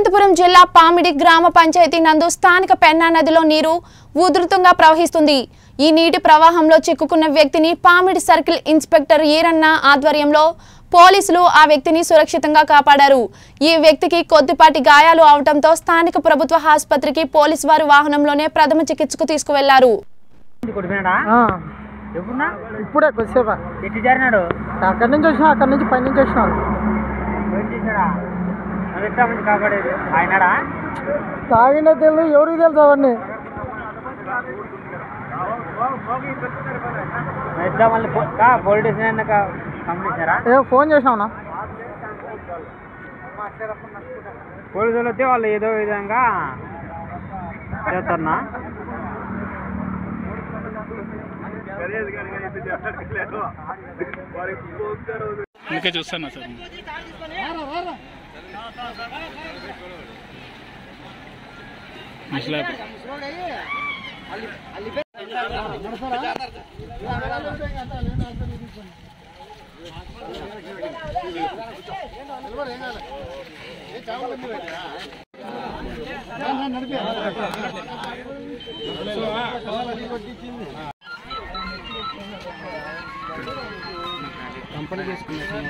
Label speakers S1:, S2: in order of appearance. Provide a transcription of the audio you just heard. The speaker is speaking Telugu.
S1: అనంతపురం జిల్లా పామిడి గ్రామ పంచాయతీ నందు స్థానిక పెన్నా నదిలో నీరు ఉధృతంగా ప్రవహిస్తుంది ఈ నీటి ప్రవాహంలో చిక్కుకున్న వ్యక్తిని పామిడి సర్కిల్ ఇన్స్పెక్టర్ ఈరన్న ఆధ్వర్యంలో పోలీసులు ఆ వ్యక్తిని సురక్షితంగా కాపాడారు ఈ వ్యక్తికి కొద్దిపాటి గాయాలు అవడంతో స్థానిక ప్రభుత్వ ఆసుపత్రికి పోలీసు వారి వాహనంలోనే ప్రథమ చికిత్సకు తీసుకువెళ్లారు
S2: కొట్టిపోయినాడా
S3: ఆ,
S2: ఎప్పుడున్నా
S3: ఇప్పుడే కొద్దిసేపు
S2: ఎట్టి జరినాడు
S3: అక్కడి నుంచి వచ్చినా అక్కడి నుంచి పై నుంచి వచ్చినాను
S2: ఏం చేశాడా అది ఎట్లా మంచి కాపాడేది ఆయనడా
S3: తాగిన తెలుసు ఎవరికి తెలుసు అవన్నీ
S2: ఎట్లా మళ్ళీ పోలీస్ స్టేషన్ అయినాక కంప్లీట్ చేశారా
S3: ఏ ఫోన్ చేసినావునా
S2: పోలీసులు వస్తే వాళ్ళు ఏదో విధంగా చేస్తారన్నా
S4: అందుకే చూస్తున్నా సార్ ముసలా కంపెనీ తీసుకున్నా